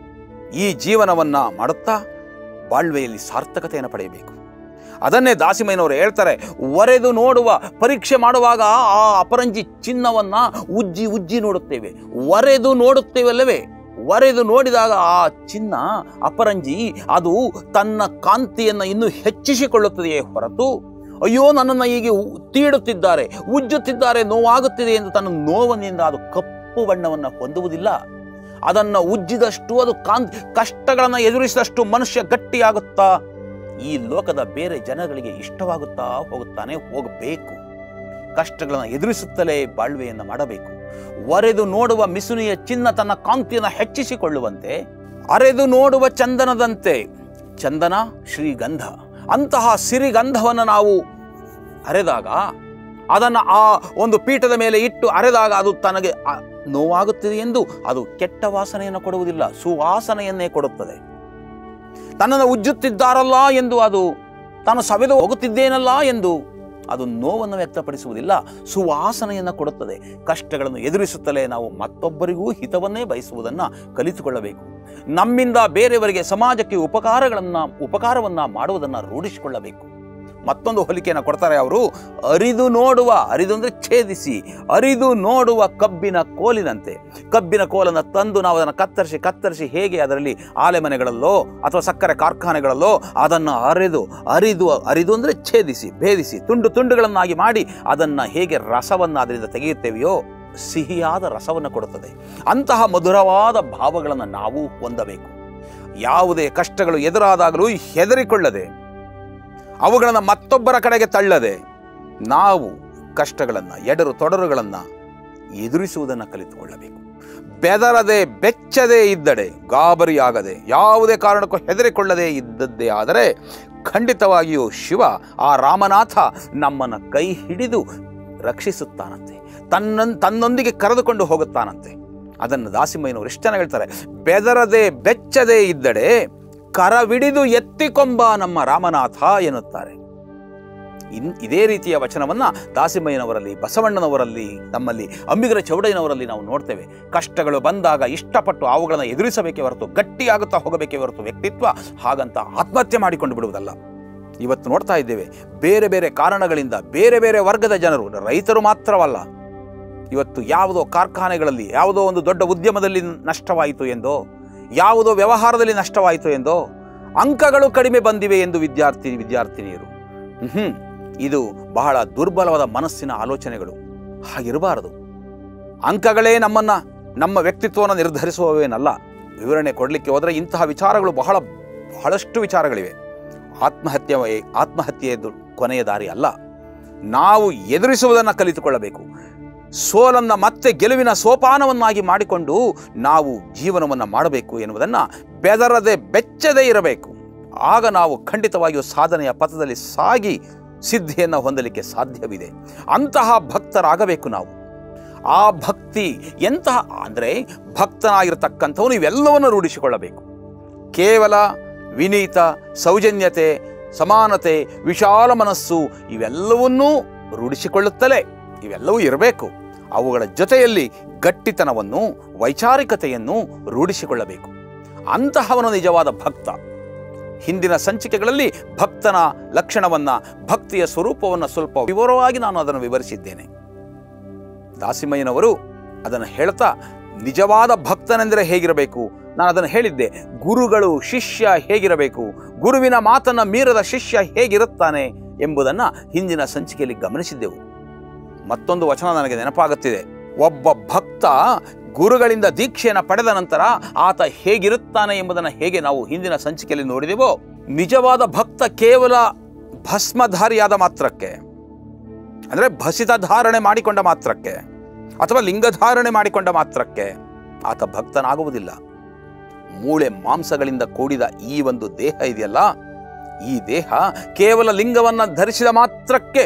ಈ ಜೀವನವನ್ನ ಮಾಡುತ್ತಾ ಬಾಳ್ವೆಯಲ್ಲಿ ಸಾರ್ಥಕತೆಯನ್ನು ಪಡೆಯಬೇಕು ಅದನ್ನೇ ದಾಸಿಮಯ್ಯನವರು ಹೇಳ್ತಾರೆ ಒರೆದು ನೋಡುವ ಪರೀಕ್ಷೆ ಮಾಡುವಾಗ ಆ ಅಪರಂಜಿ ಚಿನ್ನವನ್ನ ಉಜ್ಜಿ ಉಜ್ಜಿ ನೋಡುತ್ತೇವೆ ಒರೆದು ನೋಡುತ್ತೇವಲ್ಲವೇ ಒರೆದು ನೋಡಿದಾಗ ಆ ಚಿನ್ನ ಅಪರಂಜಿ ಅದು ತನ್ನ ಕಾಂತಿಯನ್ನು ಇನ್ನೂ ಹೆಚ್ಚಿಸಿಕೊಳ್ಳುತ್ತದೆಯೇ ಹೊರತು ಅಯ್ಯೋ ನನ್ನನ್ನು ಹೀಗೆ ಉ- ತೀಡುತ್ತಿದ್ದಾರೆ ಉಜ್ಜುತ್ತಿದ್ದಾರೆ ನೋವಾಗುತ್ತಿದೆ ಎಂದು ತನ್ನ ನೋವನಿಂದ ಅದು ಕಪ್ಪು ಬಣ್ಣವನ್ನು ಹೊಂದುವುದಿಲ್ಲ ಅದನ್ನು ಉಜ್ಜಿದಷ್ಟು ಅದು ಕಾಂತಿ ಕಷ್ಟಗಳನ್ನು ಎದುರಿಸಿದಷ್ಟು ಮನುಷ್ಯ ಗಟ್ಟಿಯಾಗುತ್ತಾ ಈ ಲೋಕದ ಬೇರೆ ಜನಗಳಿಗೆ ಇಷ್ಟವಾಗುತ್ತಾ ಹೋಗುತ್ತಾನೆ ಹೋಗಬೇಕು ಕಷ್ಟಗಳನ್ನು ಎದುರಿಸುತ್ತಲೇ ಬಾಳ್ವೆಯನ್ನು ಮಾಡಬೇಕು ಒರೆದು ನೋಡುವ ಮಿಸುನಿಯ ಚಿನ್ನ ತನ್ನ ಕಾಂತಿಯನ್ನು ಹೆಚ್ಚಿಸಿಕೊಳ್ಳುವಂತೆ ಅರೆದು ನೋಡುವ ಚಂದನದಂತೆ ಚಂದನ ಶ್ರೀಗಂಧ ಅಂತಹ ಸಿರಿಗಂಧವನ್ನು ನಾವು ಅರೆದಾಗ ಅದನ್ನು ಆ ಒಂದು ಪೀಠದ ಮೇಲೆ ಇಟ್ಟು ಅರೆದಾಗ ಅದು ತನಗೆ ಆ ನೋವಾಗುತ್ತಿದೆ ಎಂದು ಅದು ಕೆಟ್ಟ ವಾಸನೆಯನ್ನು ಕೊಡುವುದಿಲ್ಲ ಸುವಾಸನೆಯನ್ನೇ ಕೊಡುತ್ತದೆ ತನ್ನನ್ನು ಉಜ್ಜುತ್ತಿದ್ದಾರಲ್ಲ ಎಂದು ಅದು ತಾನು ಸವೆದು ಹೋಗುತ್ತಿದ್ದೇನಲ್ಲ ಎಂದು ಅದು ನೋವನ್ನು ವ್ಯಕ್ತಪಡಿಸುವುದಿಲ್ಲ ಸುವಾಸನೆಯನ್ನು ಕೊಡುತ್ತದೆ ಕಷ್ಟಗಳನ್ನು ಎದುರಿಸುತ್ತಲೇ ನಾವು ಮತ್ತೊಬ್ಬರಿಗೂ ಹಿತವನ್ನೇ ಬಯಸುವುದನ್ನು ಕಲಿತುಕೊಳ್ಳಬೇಕು ನಮ್ಮಿಂದ ಬೇರೆಯವರಿಗೆ ಸಮಾಜಕ್ಕೆ ಉಪಕಾರಗಳನ್ನು ಉಪಕಾರವನ್ನು ಮಾಡುವುದನ್ನು ರೂಢಿಸಿಕೊಳ್ಳಬೇಕು ಮತ್ತೊಂದು ಹೋಲಿಕೆಯನ್ನು ಕೊಡ್ತಾರೆ ಅವರು ಅರಿದು ನೋಡುವ ಅರಿದು ಅಂದರೆ ಛೇದಿಸಿ ಅರಿದು ನೋಡುವ ಕಬ್ಬಿನ ಕೋಲಿನಂತೆ ಕಬ್ಬಿನ ಕೋಲನ್ನು ತಂದು ನಾವು ಅದನ್ನು ಕತ್ತರಿಸಿ ಕತ್ತರಿಸಿ ಹೇಗೆ ಅದರಲ್ಲಿ ಆಲೆಮನೆಗಳಲ್ಲೋ ಅಥವಾ ಸಕ್ಕರೆ ಕಾರ್ಖಾನೆಗಳಲ್ಲೋ ಅದನ್ನು ಅರೆದು ಅರಿದು ಅರಿದು ಅಂದರೆ ಛೇದಿಸಿ ಭೇದಿಸಿ ತುಂಡು ತುಂಡುಗಳನ್ನಾಗಿ ಮಾಡಿ ಅದನ್ನು ಹೇಗೆ ರಸವನ್ನು ಅದರಿಂದ ತೆಗೆಯುತ್ತೇವೆಯೋ ಸಿಹಿಯಾದ ರಸವನ್ನು ಕೊಡುತ್ತದೆ ಅಂತಹ ಮಧುರವಾದ ಭಾವಗಳನ್ನು ನಾವು ಹೊಂದಬೇಕು ಯಾವುದೇ ಕಷ್ಟಗಳು ಎದುರಾದಾಗಲೂ ಹೆದರಿಕೊಳ್ಳದೆ ಅವುಗಳನ್ನು ಮತ್ತೊಬ್ಬರ ಕಡೆಗೆ ತಳ್ಳದೆ ನಾವು ಕಷ್ಟಗಳನ್ನು ಎಡರು ತೊಡರುಗಳನ್ನು ಎದುರಿಸುವುದನ್ನು ಕಲಿತುಕೊಳ್ಳಬೇಕು ಬೆದರದೆ ಬೆಚ್ಚದೆ ಇದ್ದಡೆ ಗಾಬರಿಯಾಗದೆ ಯಾವುದೇ ಕಾರಣಕ್ಕೂ ಹೆದರಿಕೊಳ್ಳದೆ ಇದ್ದದ್ದೇ ಆದರೆ ಖಂಡಿತವಾಗಿಯೂ ಶಿವ ಆ ರಾಮನಾಥ ನಮ್ಮನ್ನು ಕೈ ಹಿಡಿದು ರಕ್ಷಿಸುತ್ತಾನಂತೆ ತನ್ನ ತನ್ನೊಂದಿಗೆ ಕರೆದುಕೊಂಡು ಹೋಗುತ್ತಾನಂತೆ ಅದನ್ನು ದಾಸಿಮಯ್ಯನವರು ಎಷ್ಟು ಚೆನ್ನಾಗಿ ಹೇಳ್ತಾರೆ ಬೆದರದೆ ಬೆಚ್ಚದೆ ಇದ್ದಡೆ ಕರವಿಡಿದು ಎತ್ತಿಕೊಂಬ ನಮ್ಮ ರಾಮನಾಥ ಎನ್ನುತ್ತಾರೆ ಇನ್ ಇದೇ ರೀತಿಯ ವಚನವನ್ನ ದಾಸಿಮಯ್ಯನವರಲ್ಲಿ ಬಸವಣ್ಣನವರಲ್ಲಿ ನಮ್ಮಲ್ಲಿ ಅಂಬಿಗರ ಚೌಡಯ್ಯನವರಲ್ಲಿ ನಾವು ನೋಡ್ತೇವೆ ಕಷ್ಟಗಳು ಬಂದಾಗ ಇಷ್ಟಪಟ್ಟು ಅವುಗಳನ್ನು ಎದುರಿಸಬೇಕೇ ಹೊರತು ಗಟ್ಟಿಯಾಗುತ್ತಾ ಹೋಗಬೇಕೇ ಹೊರತು ವ್ಯಕ್ತಿತ್ವ ಹಾಗಂತ ಆತ್ಮಹತ್ಯೆ ಮಾಡಿಕೊಂಡು ಬಿಡುವುದಲ್ಲ ಇವತ್ತು ನೋಡ್ತಾ ಇದ್ದೇವೆ ಬೇರೆ ಬೇರೆ ಕಾರಣಗಳಿಂದ ಬೇರೆ ಬೇರೆ ವರ್ಗದ ಜನರು ರೈತರು ಮಾತ್ರವಲ್ಲ ಇವತ್ತು ಯಾವುದೋ ಕಾರ್ಖಾನೆಗಳಲ್ಲಿ ಯಾವುದೋ ಒಂದು ದೊಡ್ಡ ಉದ್ಯಮದಲ್ಲಿ ನಷ್ಟವಾಯಿತು ಎಂದೋ ಯಾವುದೋ ವ್ಯವಹಾರದಲ್ಲಿ ನಷ್ಟವಾಯಿತು ಎಂದೋ ಅಂಕಗಳು ಕಡಿಮೆ ಬಂದಿವೆ ಎಂದು ವಿದ್ಯಾರ್ಥಿ ವಿದ್ಯಾರ್ಥಿನಿಯರು ಹ್ಮ್ ಇದು ಬಹಳ ದುರ್ಬಲವಾದ ಮನಸ್ಸಿನ ಆಲೋಚನೆಗಳು ಹಾಗಿರಬಾರದು ಅಂಕಗಳೇ ನಮ್ಮನ್ನ ನಮ್ಮ ವ್ಯಕ್ತಿತ್ವವನ್ನು ನಿರ್ಧರಿಸುವವೇನಲ್ಲ ವಿವರಣೆ ಕೊಡಲಿಕ್ಕೆ ಹೋದರೆ ಇಂತಹ ವಿಚಾರಗಳು ಬಹಳ ಬಹಳಷ್ಟು ವಿಚಾರಗಳಿವೆ ಆತ್ಮಹತ್ಯೆ ಆತ್ಮಹತ್ಯೆಯದು ಕೊನೆಯ ದಾರಿ ಅಲ್ಲ ನಾವು ಎದುರಿಸುವುದನ್ನು ಕಲಿತುಕೊಳ್ಳಬೇಕು ಸೋಲನ್ನು ಮತ್ತೆ ಗೆಲುವಿನ ಸೋಪಾನವನ್ನಾಗಿ ಮಾಡಿಕೊಂಡು ನಾವು ಜೀವನವನ್ನು ಮಾಡಬೇಕು ಎನ್ನುವುದನ್ನು ಬೆದರದೆ ಬೆಚ್ಚದೇ ಇರಬೇಕು ಆಗ ನಾವು ಖಂಡಿತವಾಗಿಯೂ ಸಾಧನೆಯ ಪಥದಲ್ಲಿ ಸಾಗಿ ಸಿದ್ಧಿಯನ್ನು ಹೊಂದಲಿಕ್ಕೆ ಸಾಧ್ಯವಿದೆ ಅಂತಹ ಭಕ್ತರಾಗಬೇಕು ನಾವು ಆ ಭಕ್ತಿ ಎಂತಹ ಅಂದರೆ ಭಕ್ತನಾಗಿರತಕ್ಕಂಥವನು ಇವೆಲ್ಲವನ್ನು ರೂಢಿಸಿಕೊಳ್ಳಬೇಕು ಕೇವಲ ವಿನೀತ ಸೌಜನ್ಯತೆ ಸಮಾನತೆ ವಿಶಾಲ ಮನಸ್ಸು ಇವೆಲ್ಲವನ್ನೂ ರೂಢಿಸಿಕೊಳ್ಳುತ್ತಲೇ ಇವೆಲ್ಲವೂ ಇರಬೇಕು ಅವುಗಳ ಜೊತೆಯಲ್ಲಿ ಗಟ್ಟಿತನವನ್ನು ವೈಚಾರಿಕತೆಯನ್ನು ರೂಢಿಸಿಕೊಳ್ಳಬೇಕು ಅಂತಹವನು ನಿಜವಾದ ಭಕ್ತ ಹಿಂದಿನ ಸಂಚಿಕೆಗಳಲ್ಲಿ ಭಕ್ತನ ಲಕ್ಷಣವನ್ನ ಭಕ್ತಿಯ ಸ್ವರೂಪವನ್ನು ಸ್ವಲ್ಪ ವಿವರವಾಗಿ ನಾನು ಅದನ್ನು ವಿವರಿಸಿದ್ದೇನೆ ದಾಸಿಮಯ್ಯನವರು ಅದನ್ನು ಹೇಳ್ತಾ ನಿಜವಾದ ಭಕ್ತನೆಂದರೆ ಹೇಗಿರಬೇಕು ನಾನು ಅದನ್ನು ಹೇಳಿದ್ದೆ ಗುರುಗಳು ಶಿಷ್ಯ ಹೇಗಿರಬೇಕು ಗುರುವಿನ ಮಾತನ್ನ ಮೀರದ ಶಿಷ್ಯ ಹೇಗಿರುತ್ತಾನೆ ಎಂಬುದನ್ನು ಹಿಂದಿನ ಸಂಚಿಕೆಯಲ್ಲಿ ಗಮನಿಸಿದ್ದೆವು ಮತ್ತೊಂದು ವಚನ ನನಗೆ ನೆನಪಾಗುತ್ತಿದೆ ಒಬ್ಬ ಭಕ್ತ ಗುರುಗಳಿಂದ ದೀಕ್ಷೆಯನ್ನು ಪಡೆದ ನಂತರ ಆತ ಹೇಗಿರುತ್ತಾನೆ ಎಂಬುದನ್ನು ಹೇಗೆ ನಾವು ಹಿಂದಿನ ಸಂಚಿಕೆಯಲ್ಲಿ ನೋಡಿದೆವೋ ನಿಜವಾದ ಭಕ್ತ ಕೇವಲ ಭಸ್ಮಧಾರಿಯಾದ ಮಾತ್ರಕ್ಕೆ ಅಂದರೆ ಭಸಿತ ಧಾರಣೆ ಮಾಡಿಕೊಂಡ ಮಾತ್ರಕ್ಕೆ ಅಥವಾ ಲಿಂಗಧಾರಣೆ ಮಾಡಿಕೊಂಡ ಮಾತ್ರಕ್ಕೆ ಆತ ಭಕ್ತನಾಗುವುದಿಲ್ಲ ಮೂಳೆ ಮಾಂಸಗಳಿಂದ ಕೂಡಿದ ಈ ಒಂದು ದೇಹ ಇದೆಯಲ್ಲ ಈ ದೇಹ ಕೇವಲ ಲಿಂಗವನ್ನು ಧರಿಸಿದ ಮಾತ್ರಕ್ಕೆ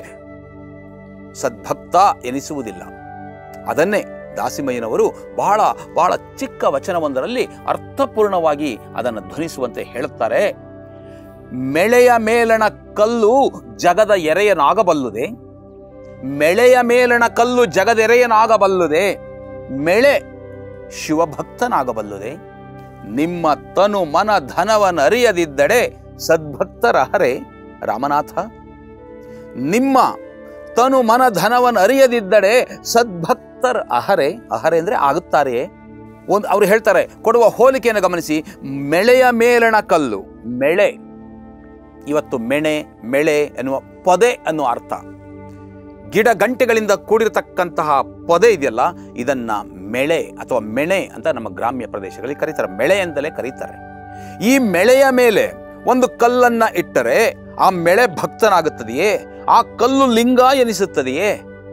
ಸದ್ಭಕ್ತ ಎನಿಸುವುದಿಲ್ಲ ಅದನ್ನೇ ದಾಸಿಮಯ್ಯನವರು ಬಹಳ ಬಹಳ ಚಿಕ್ಕ ವಚನವೊಂದರಲ್ಲಿ ಅರ್ಥಪೂರ್ಣವಾಗಿ ಅದನ್ನು ಧ್ವನಿಸುವಂತೆ ಹೇಳುತ್ತಾರೆ ಮೆಳೆಯ ಮೇಲಣ ಕಲ್ಲು ಜಗದ ಎರೆಯನಾಗಬಲ್ಲುದೆ ಮೆಳೆಯ ಮೇಲಣ ಕಲ್ಲು ಜಗದೆರೆಯನಾಗಬಲ್ಲುದೆ ಮೆಳೆ ಶಿವಭಕ್ತನಾಗಬಲ್ಲುದೆ ನಿಮ್ಮ ತನು ಮನ ಧನವನ್ನರಿಯದಿದ್ದಡೆ ಸದ್ಭಕ್ತರ ಹರೆ ರಾಮನಾಥ ನಿಮ್ಮ ತನು ಮನ ಧನವನ್ನು ಅರಿಯದಿದ್ದಡೆ ಸದ್ಭಕ್ತರ ಅಹರೆ ಅಹರೆ ಅಂದರೆ ಆಗುತ್ತಾರೆಯೇ ಒಂದು ಅವರು ಹೇಳ್ತಾರೆ ಕೊಡುವ ಹೋಲಿಕೆಯನ್ನು ಗಮನಿಸಿ ಮೆಳೆಯ ಮೇಲಣ ಕಲ್ಲು ಮೆಳೆ ಇವತ್ತು ಮೆಣೆ ಮೆಳೆ ಎನ್ನುವ ಪೊದೆ ಅನ್ನುವ ಅರ್ಥ ಗಿಡ ಗಂಟೆಗಳಿಂದ ಕೂಡಿರತಕ್ಕಂತಹ ಪೊದೆ ಇದೆಯಲ್ಲ ಇದನ್ನ ಮೆಳೆ ಅಥವಾ ಮೆಣೆ ಅಂತ ನಮ್ಮ ಗ್ರಾಮ್ಯ ಪ್ರದೇಶಗಳಲ್ಲಿ ಕರೀತಾರೆ ಮೆಳೆ ಅಂತಲೇ ಕರೀತಾರೆ ಈ ಮೆಳೆಯ ಮೇಲೆ ಒಂದು ಕಲ್ಲನ್ನ ಇಟ್ಟರೆ ಆ ಮೆಳೆ ಭಕ್ತನಾಗುತ್ತದೆಯೇ ಆ ಕಲ್ಲು ಲಿಂಗ ಎನಿಸುತ್ತದೆಯೇ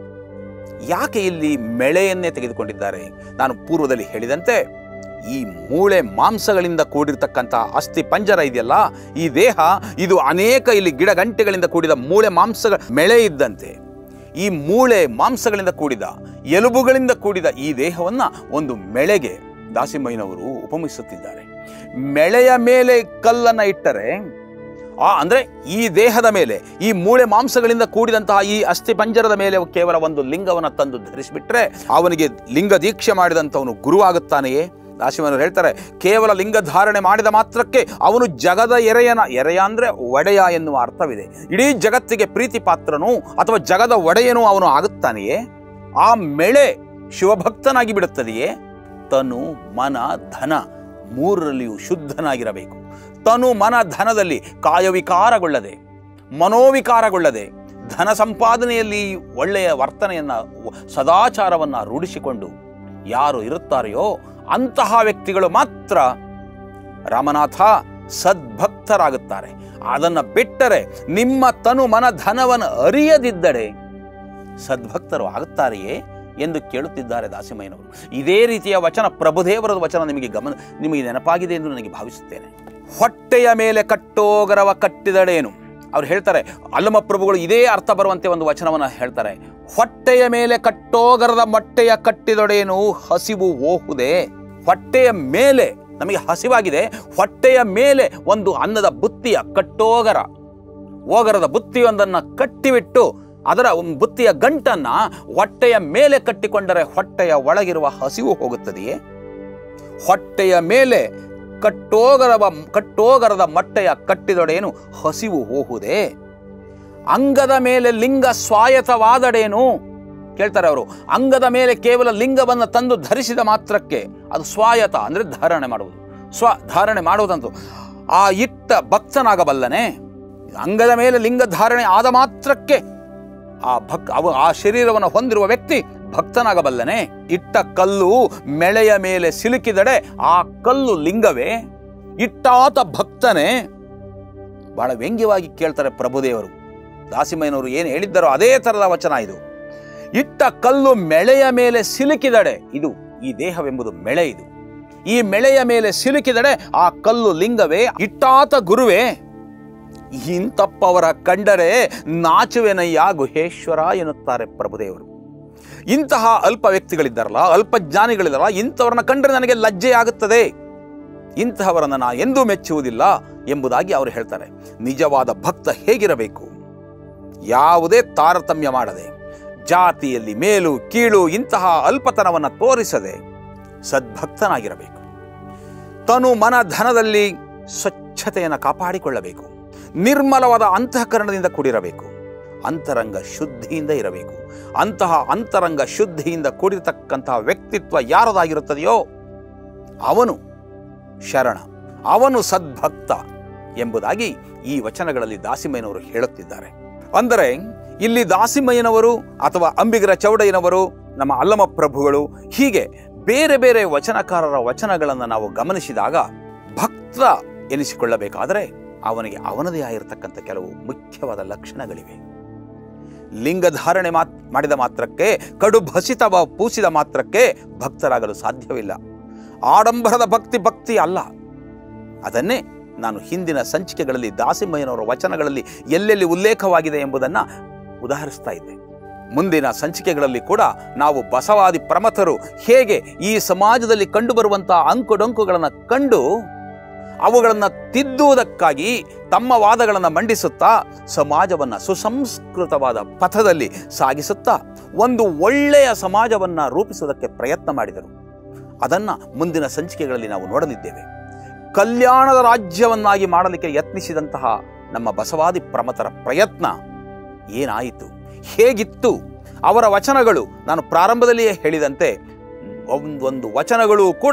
ಯಾಕೆ ಇಲ್ಲಿ ಮೆಳೆಯನ್ನೇ ತೆಗೆದುಕೊಂಡಿದ್ದಾರೆ ನಾನು ಪೂರ್ವದಲ್ಲಿ ಹೇಳಿದಂತೆ ಈ ಮೂಳೆ ಮಾಂಸಗಳಿಂದ ಕೂಡಿರ್ತಕ್ಕಂತಹ ಅಸ್ಥಿ ಪಂಜರ ಇದೆಯಲ್ಲ ಈ ದೇಹ ಇದು ಅನೇಕ ಇಲ್ಲಿ ಗಿಡ ಗಂಟೆಗಳಿಂದ ಕೂಡಿದ ಮೂಳೆ ಮಾಂಸಗಳ ಮೆಳೆ ಇದ್ದಂತೆ ಈ ಮೂಳೆ ಮಾಂಸಗಳಿಂದ ಕೂಡಿದ ಎಲುಬುಗಳಿಂದ ಕೂಡಿದ ಈ ದೇಹವನ್ನ ಒಂದು ಮೆಳೆಗೆ ದಾಸಿಮಯ್ಯನವರು ಉಪಮಿಸುತ್ತಿದ್ದಾರೆ ಮೆಳೆಯ ಮೇಲೆ ಕಲ್ಲನ್ನ ಇಟ್ಟರೆ ಆ ಅಂದ್ರೆ ಈ ದೇಹದ ಮೇಲೆ ಈ ಮೂಳೆ ಮಾಂಸಗಳಿಂದ ಕೂಡಿದಂತಹ ಈ ಅಸ್ಥಿ ಪಂಜರದ ಮೇಲೆ ಕೇವಲ ಒಂದು ಲಿಂಗವನ್ನು ತಂದು ಧರಿಸಿಬಿಟ್ರೆ ಅವನಿಗೆ ಲಿಂಗ ದೀಕ್ಷೆ ಮಾಡಿದಂಥವನು ಗುರುವಾಗುತ್ತಾನೆಯೇ ದಾಸಿಮನವರು ಹೇಳ್ತಾರೆ ಕೇವಲ ಲಿಂಗ ಧಾರಣೆ ಮಾಡಿದ ಮಾತ್ರಕ್ಕೆ ಅವನು ಜಗದ ಎರೆಯನ ಎರೆಯ ಅಂದ್ರೆ ಒಡೆಯ ಎನ್ನುವ ಅರ್ಥವಿದೆ ಇಡೀ ಜಗತ್ತಿಗೆ ಪ್ರೀತಿ ಪಾತ್ರನು ಅಥವಾ ಜಗದ ಒಡೆಯನು ಅವನು ಆಗುತ್ತಾನೆಯೇ ಆ ಮೆಳೆ ಶಿವಭಕ್ತನಾಗಿ ಬಿಡುತ್ತದೆಯೇ ತನು ಮನ ಧನ ಮೂರರಲ್ಲಿಯೂ ಶುದ್ಧನಾಗಿರಬೇಕು ತನು ಮನ ಧನದಲ್ಲಿ ಕಾಯವಿಕಾರಗೊಳ್ಳದೆ ಮನೋವಿಕಾರಗೊಳ್ಳದೆ ಧನ ಸಂಪಾದನೆಯಲ್ಲಿ ಒಳ್ಳೆಯ ವರ್ತನೆಯನ್ನ ಸದಾಚಾರವನ್ನ ರೂಢಿಸಿಕೊಂಡು ಯಾರು ಇರುತ್ತಾರೆಯೋ ಅಂತಹ ವ್ಯಕ್ತಿಗಳು ಮಾತ್ರ ರಾಮನಾಥ ಸದ್ಭಕ್ತರಾಗುತ್ತಾರೆ ಅದನ್ನು ಬಿಟ್ಟರೆ ನಿಮ್ಮ ತನು ಮನ ಧನವನ್ನು ಅರಿಯದಿದ್ದರೆ ಸದ್ಭಕ್ತರು ಆಗುತ್ತಾರೆಯೇ ಎಂದು ಕೇಳುತ್ತಿದ್ದಾರೆ ದಾಸಿಮಯ್ಯನವರು ಇದೇ ರೀತಿಯ ವಚನ ಪ್ರಭುದೇವರದ ವಚನ ನಿಮಗೆ ಗಮನ ನಿಮಗೆ ನೆನಪಾಗಿದೆ ಎಂದು ನನಗೆ ಭಾವಿಸುತ್ತೇನೆ ಹೊಟ್ಟೆಯ ಮೇಲೆ ಕಟ್ಟೋಗರವ ಕಟ್ಟಿದಡೇನು ಅವ್ರು ಹೇಳ್ತಾರೆ ಅಲ್ಲಮ ಪ್ರಭುಗಳು ಇದೇ ಅರ್ಥ ಬರುವಂತೆ ಒಂದು ವಚನವನ್ನು ಹೇಳ್ತಾರೆ ಹೊಟ್ಟೆಯ ಮೇಲೆ ಕಟ್ಟೋಗರದ ಮೊಟ್ಟೆಯ ಕಟ್ಟಿದೊಡೇನು ಹಸಿವು ಓಹುದೆ ಹೊಟ್ಟೆಯ ಮೇಲೆ ನಮಗೆ ಹಸಿವಾಗಿದೆ ಹೊಟ್ಟೆಯ ಮೇಲೆ ಒಂದು ಅನ್ನದ ಬುತ್ತಿಯ ಕಟ್ಟೋಗರ ಓಗರದ ಬುತ್ತಿಯೊಂದನ್ನು ಕಟ್ಟಿಬಿಟ್ಟು ಅದರ ಒಂದು ಬುತ್ತಿಯ ಗಂಟನ್ನ ಹೊಟ್ಟೆಯ ಮೇಲೆ ಕಟ್ಟಿಕೊಂಡರೆ ಹೊಟ್ಟೆಯ ಒಳಗಿರುವ ಹಸಿವು ಹೋಗುತ್ತದೆಯೇ ಹೊಟ್ಟೆಯ ಮೇಲೆ ಕಟ್ಟೋಗರವ ಕಟ್ಟೋಗರದ ಮೊಟ್ಟೆಯ ಕಟ್ಟಿದೊಡೇನು ಹಸಿವು ಹೋಹುದೆ ಅಂಗದ ಮೇಲೆ ಲಿಂಗ ಸ್ವಾಯತವಾದಡೇನು ಕೇಳ್ತಾರೆ ಅವರು ಅಂಗದ ಮೇಲೆ ಕೇವಲ ಲಿಂಗವನ್ನು ತಂದು ಧರಿಸಿದ ಮಾತ್ರಕ್ಕೆ ಅದು ಸ್ವಾಯತ ಅಂದರೆ ಧಾರಣೆ ಮಾಡುವುದು ಸ್ವ ಧಾರಣೆ ಮಾಡುವುದಂತೂ ಆ ಇಟ್ಟ ಭಕ್ತನಾಗಬಲ್ಲನೆ ಅಂಗದ ಮೇಲೆ ಲಿಂಗ ಧಾರಣೆ ಆದ ಮಾತ್ರಕ್ಕೆ ಆ ಭಕ್ ಅವ ಆ ಶರೀರವನ್ನು ಹೊಂದಿರುವ ವ್ಯಕ್ತಿ ಭಕ್ತನಾಗಬಲ್ಲನೆ ಇಟ್ಟ ಕಲ್ಲು ಮೆಳೆಯ ಮೇಲೆ ಸಿಲುಕಿದಡೆ ಆ ಕಲ್ಲು ಲಿಂಗವೇ ಇಟ್ಟಾತ ಭಕ್ತನೇ ಬಹಳ ವ್ಯಂಗ್ಯವಾಗಿ ಕೇಳ್ತಾರೆ ಪ್ರಭುದೇವರು ದಾಸಿಮಯ್ಯನವರು ಏನು ಹೇಳಿದ್ದರೋ ಅದೇ ಥರದ ವಚನ ಇದು ಇಟ್ಟ ಕಲ್ಲು ಮೆಳೆಯ ಮೇಲೆ ಸಿಲುಕಿದಡೆ ಇದು ಈ ದೇಹವೆಂಬುದು ಮೆಳೆ ಇದು ಈ ಮೆಳೆಯ ಮೇಲೆ ಸಿಲುಕಿದಡೆ ಆ ಕಲ್ಲು ಲಿಂಗವೇ ಇಟ್ಟಾತ ಗುರುವೇ ಇಂತಪ್ಪವರ ಕಂಡರೆ ನಾಚುವೆನಯ್ಯ ಗುಹೇಶ್ವರ ಎನ್ನುತ್ತಾರೆ ಪ್ರಭುದೇವರು ಇಂತಹ ಅಲ್ಪ ವ್ಯಕ್ತಿಗಳಿದ್ದಾರಲ್ಲ ಅಲ್ಪಜ್ಞಾನಿಗಳಿದ್ದಾರಲ್ಲ ಇಂಥವ್ರನ್ನ ಕಂಡರೆ ನನಗೆ ಲಜ್ಜೆಯಾಗುತ್ತದೆ ಇಂತಹವರನ್ನು ನಾ ಎಂದೂ ಮೆಚ್ಚುವುದಿಲ್ಲ ಎಂಬುದಾಗಿ ಅವರು ಹೇಳ್ತಾರೆ ನಿಜವಾದ ಭಕ್ತ ಹೇಗಿರಬೇಕು ಯಾವುದೇ ತಾರತಮ್ಯ ಮಾಡದೆ ಜಾತಿಯಲ್ಲಿ ಮೇಲು ಕೀಳು ಇಂತಹ ಅಲ್ಪತನವನ್ನು ತೋರಿಸದೆ ಸದ್ಭಕ್ತನಾಗಿರಬೇಕು ತನು ಮನ ಧನದಲ್ಲಿ ಸ್ವಚ್ಛತೆಯನ್ನು ಕಾಪಾಡಿಕೊಳ್ಳಬೇಕು ನಿರ್ಮಲವಾದ ಅಂತಃಕರಣದಿಂದ ಕೂಡಿರಬೇಕು ಅಂತರಂಗ ಶುದ್ಧಿಯಿಂದ ಇರಬೇಕು ಅಂತಹ ಅಂತರಂಗ ಶುದ್ಧಿಯಿಂದ ಕೂಡಿರತಕ್ಕಂತಹ ವ್ಯಕ್ತಿತ್ವ ಯಾರದಾಗಿರುತ್ತದೆಯೋ ಅವನು ಶರಣ ಅವನು ಸದ್ಭಕ್ತ ಎಂಬುದಾಗಿ ಈ ವಚನಗಳಲ್ಲಿ ದಾಸಿಮಯ್ಯನವರು ಹೇಳುತ್ತಿದ್ದಾರೆ ಅಂದರೆ ಇಲ್ಲಿ ದಾಸಿಮಯ್ಯನವರು ಅಥವಾ ಅಂಬಿಗರ ಚೌಡಯ್ಯನವರು ನಮ್ಮ ಅಲ್ಲಮ ಪ್ರಭುಗಳು ಹೀಗೆ ಬೇರೆ ಬೇರೆ ವಚನಕಾರರ ವಚನಗಳನ್ನು ನಾವು ಗಮನಿಸಿದಾಗ ಭಕ್ತ ಎನಿಸಿಕೊಳ್ಳಬೇಕಾದರೆ ಅವನಿಗೆ ಅವನದೇ ಆಗಿರತಕ್ಕಂಥ ಕೆಲವು ಮುಖ್ಯವಾದ ಲಕ್ಷಣಗಳಿವೆ ಲಿಂಗಧಾರಣೆ ಮಾತ್ ಮಾಡಿದ ಮಾತ್ರಕ್ಕೆ ಕಡು ಭಸಿತವ ಪೂಸಿದ ಮಾತ್ರಕ್ಕೆ ಭಕ್ತರಾಗಲು ಸಾಧ್ಯವಿಲ್ಲ ಆಡಂಬರದ ಭಕ್ತಿ ಭಕ್ತಿ ಅಲ್ಲ ಅದನ್ನೇ ನಾನು ಹಿಂದಿನ ಸಂಚಿಕೆಗಳಲ್ಲಿ ದಾಸಿಮಯ್ಯನವರ ವಚನಗಳಲ್ಲಿ ಎಲ್ಲೆಲ್ಲಿ ಉಲ್ಲೇಖವಾಗಿದೆ ಎಂಬುದನ್ನು ಉದಾಹರಿಸ್ತಾ ಇದ್ದೆ ಮುಂದಿನ ಸಂಚಿಕೆಗಳಲ್ಲಿ ಕೂಡ ನಾವು ಬಸವಾದಿ ಪ್ರಮಥರು ಹೇಗೆ ಈ ಸಮಾಜದಲ್ಲಿ ಕಂಡುಬರುವಂತಹ ಅಂಕುಡೊಂಕುಗಳನ್ನು ಕಂಡು ಅವುಗಳನ್ನು ತಿದ್ದುವುದಕ್ಕಾಗಿ ತಮ್ಮ ವಾದಗಳನ್ನು ಮಂಡಿಸುತ್ತಾ ಸಮಾಜವನ್ನು ಸುಸಂಸ್ಕೃತವಾದ ಪಥದಲ್ಲಿ ಸಾಗಿಸುತ್ತಾ ಒಂದು ಒಳ್ಳೆಯ ಸಮಾಜವನ್ನು ರೂಪಿಸುವುದಕ್ಕೆ ಪ್ರಯತ್ನ ಮಾಡಿದರು ಅದನ್ನು ಮುಂದಿನ ಸಂಚಿಕೆಗಳಲ್ಲಿ ನಾವು ನೋಡಲಿದ್ದೇವೆ ಕಲ್ಯಾಣದ ರಾಜ್ಯವನ್ನಾಗಿ ಮಾಡಲಿಕ್ಕೆ ಯತ್ನಿಸಿದಂತಹ ನಮ್ಮ ಬಸವಾದಿ ಪ್ರಮಥರ ಪ್ರಯತ್ನ ಏನಾಯಿತು ಹೇಗಿತ್ತು ಅವರ ವಚನಗಳು ನಾನು ಪ್ರಾರಂಭದಲ್ಲಿಯೇ ಹೇಳಿದಂತೆ ಒಂದೊಂದು ವಚನಗಳು ಕೂಡ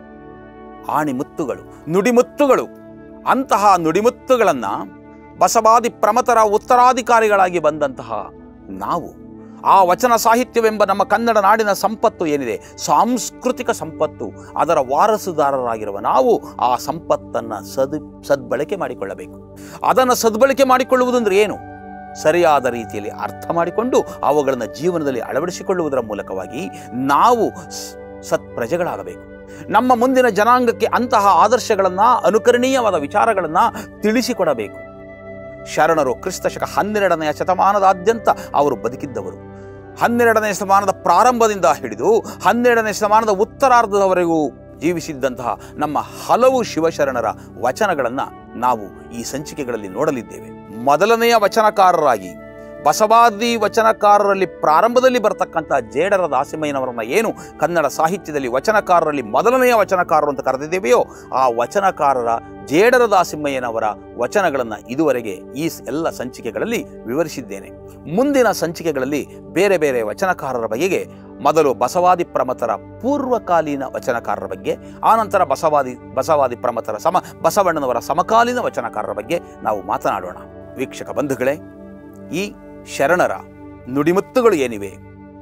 ಆಣಿಮುತ್ತುಗಳು ನುಡಿಮುತ್ತುಗಳು ಅಂತಹ ನುಡಿಮುತ್ತುಗಳನ್ನು ಬಸವಾದಿ ಪ್ರಮಥರ ಉತ್ತರಾಧಿಕಾರಿಗಳಾಗಿ ಬಂದಂತಹ ನಾವು ಆ ವಚನ ಸಾಹಿತ್ಯವೆಂಬ ನಮ್ಮ ಕನ್ನಡ ನಾಡಿನ ಸಂಪತ್ತು ಏನಿದೆ ಸಾಂಸ್ಕೃತಿಕ ಸಂಪತ್ತು ಅದರ ವಾರಸುದಾರರಾಗಿರುವ ನಾವು ಆ ಸಂಪತ್ತನ್ನು ಸದ್ ಸದ್ಬಳಕೆ ಮಾಡಿಕೊಳ್ಳಬೇಕು ಅದನ್ನು ಸದ್ಬಳಕೆ ಮಾಡಿಕೊಳ್ಳುವುದಂದ್ರೆ ಏನು ಸರಿಯಾದ ರೀತಿಯಲ್ಲಿ ಅರ್ಥ ಮಾಡಿಕೊಂಡು ಅವುಗಳನ್ನು ಜೀವನದಲ್ಲಿ ಅಳವಡಿಸಿಕೊಳ್ಳುವುದರ ಮೂಲಕವಾಗಿ ನಾವು ಸ್- ಸತ್ಪ್ರಜೆಗಳಾಗಬೇಕು ನಮ್ಮ ಮುಂದಿನ ಜನಾಂಗಕ್ಕೆ ಅಂತಹ ಆದರ್ಶಗಳನ್ನು ಅನುಕರಣೀಯವಾದ ವಿಚಾರಗಳನ್ನು ತಿಳಿಸಿಕೊಡಬೇಕು ಶರಣರು ಕ್ರಿಸ್ತಶಕ ಹನ್ನೆರಡನೆಯ ಶತಮಾನದಾದ್ಯಂತ ಅವರು ಬದುಕಿದ್ದವರು ಹನ್ನೆರಡನೇ ಶತಮಾನದ ಪ್ರಾರಂಭದಿಂದ ಹಿಡಿದು ಹನ್ನೆರಡನೇ ಶತಮಾನದ ಉತ್ತರಾರ್ಧದವರೆಗೂ ಜೀವಿಸಿದ್ದಂತಹ ನಮ್ಮ ಹಲವು ಶಿವಶರಣರ ವಚನಗಳನ್ನು ನಾವು ಈ ಸಂಚಿಕೆಗಳಲ್ಲಿ ನೋಡಲಿದ್ದೇವೆ ಮೊದಲನೆಯ ವಚನಕಾರರಾಗಿ ಬಸವಾದಿ ವಚನಕಾರರಲ್ಲಿ ಪ್ರಾರಂಭದಲ್ಲಿ ಬರತಕ್ಕಂಥ ಜೇಡರ ದಾಸಿಮಯ್ಯನವರನ್ನ ಏನು ಕನ್ನಡ ಸಾಹಿತ್ಯದಲ್ಲಿ ವಚನಕಾರರಲ್ಲಿ ಮೊದಲನೆಯ ವಚನಕಾರರು ಅಂತ ಕರೆದಿದ್ದೇವೆಯೋ ಆ ವಚನಕಾರರ ಜೇಡರ ದಾಸಿಮಯ್ಯನವರ ವಚನಗಳನ್ನು ಇದುವರೆಗೆ ಈ ಸ್- ಎಲ್ಲ ಸಂಚಿಕೆಗಳಲ್ಲಿ ವಿವರಿಸಿದ್ದೇನೆ ಮುಂದಿನ ಸಂಚಿಕೆಗಳಲ್ಲಿ ಬೇರೆ ಬೇರೆ ವಚನಕಾರರ ಬಗೆಗೆ ಮೊದಲು ಬಸವಾದಿ ಪ್ರಮಥರ ಪೂರ್ವಕಾಲೀನ ವಚನಕಾರರ ಬಗ್ಗೆ ಆನಂತರ ಬಸವಾದಿ ಬಸವಾದಿ ಪ್ರಮಥರ ಸಮ ಬಸವಣ್ಣನವರ ಸಮಕಾಲೀನ ವಚನಕಾರರ ಬಗ್ಗೆ ನಾವು ಮಾತನಾಡೋಣ ವೀಕ್ಷಕ ಬಂಧುಗಳೇ ಈ ಶರಣರ ನುಡಿಮುತ್ತುಗಳು ಏನಿವೆ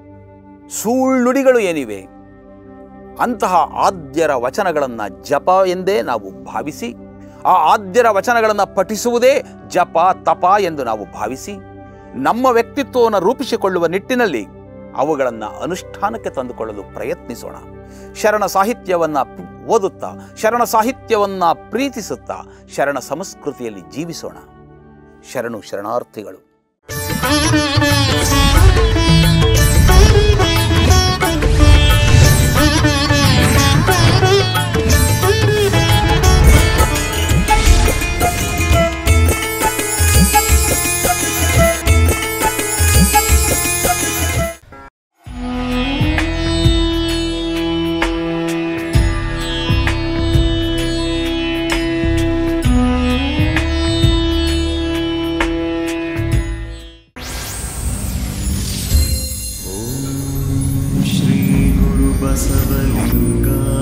ಸುಳ್ಳುಡಿಗಳು ಏನಿವೆ ಅಂತಹ ಆದ್ಯರ ವಚನಗಳನ್ನು ಜಪ ಎಂದೇ ನಾವು ಭಾವಿಸಿ ಆ ಆದ್ಯರ ವಚನಗಳನ್ನು ಪಠಿಸುವುದೇ ಜಪ ತಪ ಎಂದು ನಾವು ಭಾವಿಸಿ ನಮ್ಮ ವ್ಯಕ್ತಿತ್ವವನ್ನು ರೂಪಿಸಿಕೊಳ್ಳುವ ನಿಟ್ಟಿನಲ್ಲಿ ಅವುಗಳನ್ನು ಅನುಷ್ಠಾನಕ್ಕೆ ತಂದುಕೊಳ್ಳಲು ಪ್ರಯತ್ನಿಸೋಣ ಶರಣ ಸಾಹಿತ್ಯವನ್ನ ಓದುತ್ತಾ ಶರಣ ಸಾಹಿತ್ಯವನ್ನ ಪ್ರೀತಿಸುತ್ತಾ ಶರಣ ಸಂಸ್ಕೃತಿಯಲ್ಲಿ ಜೀವಿಸೋಣ ಶರಣು ಶರಣಾರ್ಥಿಗಳು श्रीगुरुबसवलिङ्गा